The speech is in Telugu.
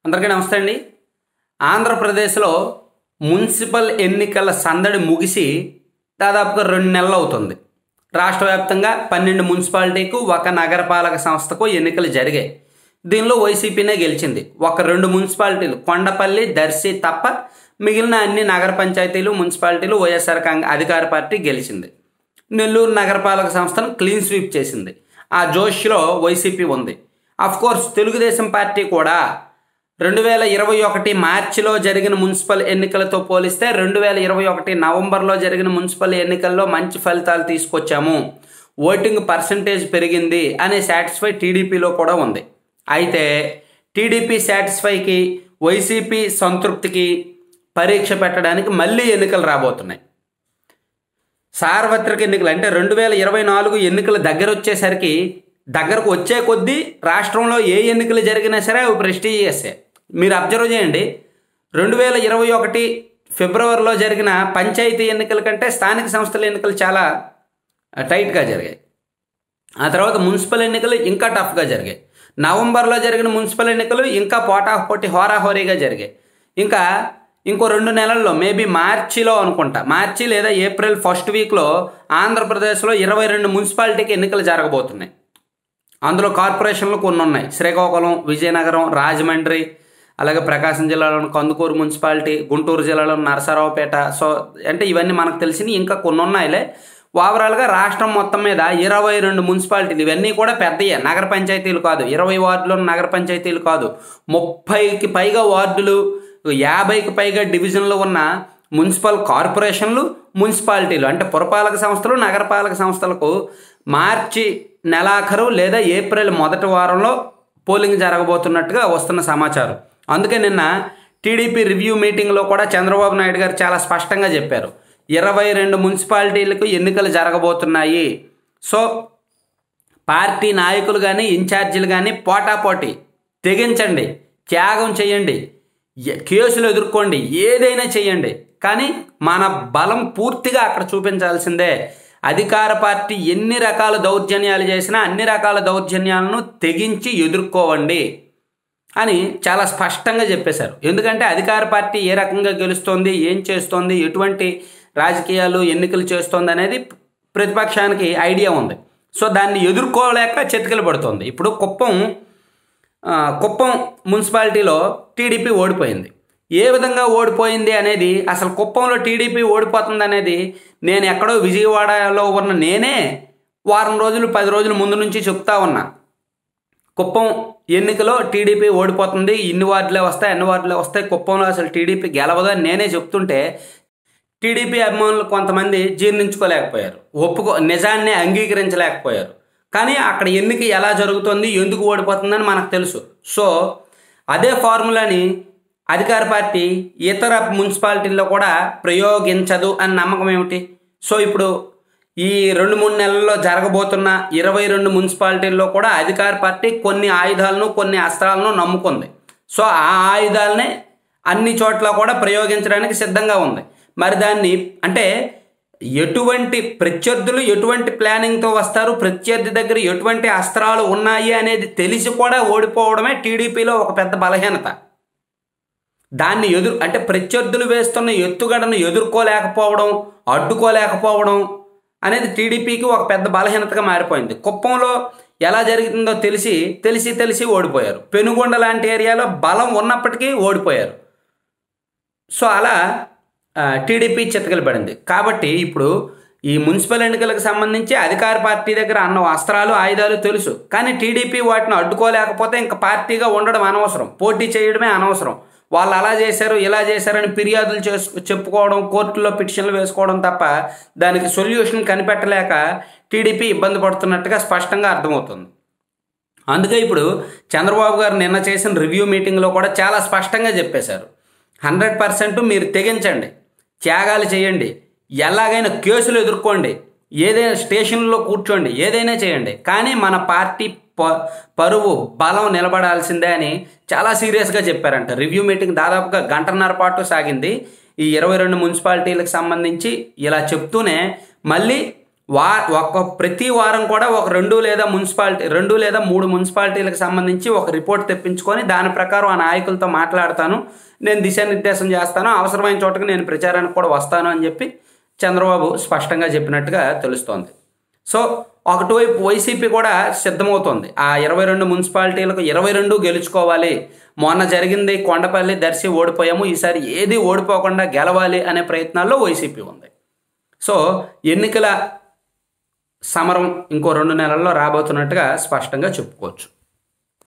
అందరికీ నమస్తే అండి ఆంధ్రప్రదేశ్లో మున్సిపల్ ఎన్నికల సందడి ముగిసి దాదాపుగా రెండు నెలలు అవుతుంది రాష్ట్ర వ్యాప్తంగా పన్నెండు మున్సిపాలిటీకు ఒక నగరపాలక సంస్థకు ఎన్నికలు జరిగాయి దీనిలో వైసీపీనే గెలిచింది ఒక రెండు మున్సిపాలిటీలు కొండపల్లి దర్శి తప్ప మిగిలిన అన్ని నగర పంచాయతీలు మున్సిపాలిటీలు వైఎస్ఆర్ కాంగ్రెస్ అధికార పార్టీ గెలిచింది నెల్లూరు నగరపాలక సంస్థను క్లీన్ స్వీప్ చేసింది ఆ జోష్లో వైసీపీ ఉంది అఫ్ కోర్స్ తెలుగుదేశం పార్టీ కూడా రెండు వేల ఇరవై ఒకటి మార్చిలో జరిగిన మున్సిపల్ ఎన్నికలతో పోలిస్తే రెండు వేల ఇరవై ఒకటి నవంబర్లో జరిగిన మున్సిపల్ ఎన్నికల్లో మంచి ఫలితాలు తీసుకొచ్చాము ఓటింగ్ పర్సంటేజ్ పెరిగింది అనే సాటిస్ఫై టీడీపీలో కూడా ఉంది అయితే టీడీపీ సాటిస్ఫైకి వైసీపీ సంతృప్తికి పరీక్ష పెట్టడానికి మళ్ళీ ఎన్నికలు రాబోతున్నాయి సార్వత్రిక ఎన్నికలు అంటే రెండు వేల ఇరవై నాలుగు ఎన్నికలు దగ్గర వచ్చేసరికి దగ్గరకు వచ్చే కొద్దీ రాష్ట్రంలో ఏ ఎన్నికలు జరిగినా సరే అవి ప్రెస్టీజియస్సే మీరు అబ్జర్వ్ చేయండి రెండు వేల ఇరవై ఒకటి ఫిబ్రవరిలో జరిగిన పంచాయతీ ఎన్నికల కంటే స్థానిక సంస్థల ఎన్నికలు చాలా టైట్గా జరిగాయి ఆ తర్వాత మున్సిపల్ ఎన్నికలు ఇంకా టఫ్గా జరిగాయి నవంబర్లో జరిగిన మున్సిపల్ ఎన్నికలు ఇంకా పోటాపోటీ హోరాహోరీగా జరిగాయి ఇంకా ఇంకో రెండు నెలల్లో మేబీ మార్చిలో అనుకుంటా మార్చి లేదా ఏప్రిల్ ఫస్ట్ వీక్లో ఆంధ్రప్రదేశ్లో ఇరవై రెండు మున్సిపాలిటీకి ఎన్నికలు జరగబోతున్నాయి అందులో కార్పొరేషన్లు కొన్ని ఉన్నాయి శ్రీకాకుళం విజయనగరం రాజమండ్రి అలాగే ప్రకాశం జిల్లాలోని కందుకూరు మున్సిపాలిటీ గుంటూరు జిల్లాలోని నరసరావుపేట సో అంటే ఇవన్నీ మనకు తెలిసినవి ఇంకా కొన్ని ఉన్నాయిలే ఓవరాల్గా రాష్ట్రం మొత్తం మీద ఇరవై రెండు మున్సిపాలిటీలు ఇవన్నీ కూడా పెద్దయే నగర పంచాయతీలు కాదు ఇరవై వార్డులు నగర పంచాయతీలు కాదు ముప్పైకి పైగా వార్డులు యాభైకి పైగా డివిజన్లు ఉన్న మున్సిపల్ కార్పొరేషన్లు మున్సిపాలిటీలు అంటే పురపాలక సంస్థలు నగరపాలక సంస్థలకు మార్చి నెలాఖరు లేదా ఏప్రిల్ మొదటి వారంలో పోలింగ్ జరగబోతున్నట్టుగా వస్తున్న సమాచారం అందుకే నిన్న టీడీపీ రివ్యూ మీటింగ్లో కూడా చంద్రబాబు నాయుడు గారు చాలా స్పష్టంగా చెప్పారు ఇరవై రెండు మున్సిపాలిటీలకు ఎన్నికలు జరగబోతున్నాయి సో పార్టీ నాయకులు కానీ ఇన్ఛార్జీలు కానీ పోటాపోటీ తెగించండి త్యాగం చేయండి ఎ- కేసులు ఎదుర్కోండి ఏదైనా చేయండి కానీ మన బలం పూర్తిగా అక్కడ చూపించాల్సిందే అధికార పార్టీ ఎన్ని రకాల దౌర్జన్యాలు చేసినా అన్ని రకాల దౌర్జన్యాలను తెగించి ఎదుర్కోవండి అని చాలా స్పష్టంగా చెప్పేశారు ఎందుకంటే అధికార పార్టీ ఏ రకంగా గెలుస్తోంది ఏం చేస్తోంది ఎటువంటి రాజకీయాలు ఎన్నికలు చేస్తోంది అనేది ప్రతిపక్షానికి ఐడియా ఉంది సో దాన్ని ఎదుర్కోలేక చెతికలు పడుతోంది ఇప్పుడు కుప్పం ఆ, కుప్పం మున్సిపాలిటీలో టీడీపీ ఓడిపోయింది ఏ విధంగా ఓడిపోయింది అనేది అసలు కుప్పంలో టీడీపీ ఓడిపోతుంది అనేది నేను ఎక్కడో విజయవాడలో ఉన్న నేనే వారం రోజులు పది రోజుల ముందు నుంచి చెప్తా ఉన్నా కుప్పం ఎన్నికలో టీడీపీ ఓడిపోతుంది ఇన్ని వార్డులే వస్తాయి అన్ని వార్డులే వస్తాయి కుప్పంలో అసలు టీడీపీ గెలవదు అని నేనే చెప్తుంటే టీడీపీ అభిమానులు కొంతమంది జీర్ణించుకోలేకపోయారు ఒప్పుకో నిజాన్ని అంగీకరించలేకపోయారు కానీ అక్కడ ఎన్నిక ఎలా జరుగుతుంది ఎందుకు ఓడిపోతుందని మనకు తెలుసు సో అదే ఫార్ములాని అధికార పార్టీ ఇతర మున్సిపాలిటీల్లో కూడా ప్రయోగించదు అని నమ్మకం ఏమిటి సో ఇప్పుడు ఈ రెండు మూడు నెలల్లో జరగబోతున్న ఇరవై రెండు మున్సిపాలిటీల్లో కూడా అధికార పార్టీ కొన్ని ఆయుధాలను కొన్ని అస్త్రాలను నమ్ముకుంది సో ఆ ఆయుధాలనే అన్ని చోట్ల కూడా ప్రయోగించడానికి సిద్ధంగా ఉంది మరి దాన్ని అంటే ఎటువంటి ప్రత్యర్థులు ఎటువంటి ప్లానింగ్తో వస్తారు ప్రత్యర్థి దగ్గర ఎటువంటి అస్త్రాలు ఉన్నాయి అనేది తెలిసి కూడా ఓడిపోవడమే టీడీపీలో ఒక పెద్ద బలహీనత దాన్ని ఎదురు అంటే ప్రత్యర్థులు వేస్తున్న ఎత్తుగడను ఎదుర్కోలేకపోవడం అడ్డుకోలేకపోవడం అనేది టీడీపీకి ఒక పెద్ద బలహీనతగా మారిపోయింది కుప్పంలో ఎలా జరుగుతుందో తెలిసి తెలిసి తెలిసి ఓడిపోయారు పెనుగొండ లాంటి ఏరియాలో బలం ఉన్నప్పటికీ ఓడిపోయారు సో అలా ఆ, టీడీపీ చితకలు పడింది కాబట్టి ఇప్పుడు ఈ మున్సిపల్ ఎన్నికలకు సంబంధించి అధికార పార్టీ దగ్గర అన్న అస్త్రాలు ఆయుధాలు తెలుసు కానీ టీడీపీ వాటిని అడ్డుకోలేకపోతే ఇంకా పార్టీగా ఉండడం అనవసరం పోటీ చేయడమే అనవసరం వాళ్ళు అలా చేశారు ఇలా చేశారని ఫిర్యాదులు చేసు చెప్పుకోవడం కోర్టులో పిటిషన్లు వేసుకోవడం తప్ప దానికి సొల్యూషన్ కనిపెట్టలేక టీడీపీ ఇబ్బంది పడుతున్నట్టుగా స్పష్టంగా అర్థమవుతుంది అందుకే ఇప్పుడు చంద్రబాబు గారు నిన్న చేసిన రివ్యూ మీటింగ్లో కూడా చాలా స్పష్టంగా చెప్పేశారు హండ్రెడ్ పర్సెంట్ మీరు తెగించండి త్యాగాలు చేయండి ఎలాగైనా కేసులు ఎదుర్కోండి ఏదైనా స్టేషన్లో కూర్చోండి ఏదైనా చేయండి కానీ మన పార్టీ ప పరువు బలం నిలబడాల్సిందే అని చాలా సీరియస్గా చెప్పారంట రివ్యూ మీటింగ్ దాదాపుగా గంటన్నర పాటు సాగింది ఈ ఇరవై రెండు మున్సిపాలిటీలకు సంబంధించి ఇలా చెప్తూనే మళ్ళీ వా ఒక ప్రతి వారం కూడా ఒక రెండు లేదా మున్సిపాలిటీ రెండు లేదా మూడు మున్సిపాలిటీలకు సంబంధించి ఒక రిపోర్ట్ తెప్పించుకొని దాని ప్రకారం ఆ నాయకులతో మాట్లాడతాను నేను దిశానిర్దేశం చేస్తాను అవసరమైన చోటకి నేను ప్రచారానికి కూడా వస్తాను అని చెప్పి చంద్రబాబు స్పష్టంగా చెప్పినట్టుగా తెలుస్తోంది సో ఒకటివైపు వైసీపీ కూడా సిద్ధమవుతోంది ఆ ఇరవై రెండు మున్సిపాలిటీలకు ఇరవై రెండు గెలుచుకోవాలి మొన్న జరిగింది కొండపల్లి దర్శి ఓడిపోయాము ఈసారి ఏది ఓడిపోకుండా గెలవాలి అనే ప్రయత్నాల్లో వైసీపీ ఉంది సో ఎన్నికల సమరం ఇంకో రెండు నెలల్లో రాబోతున్నట్టుగా స్పష్టంగా చెప్పుకోవచ్చు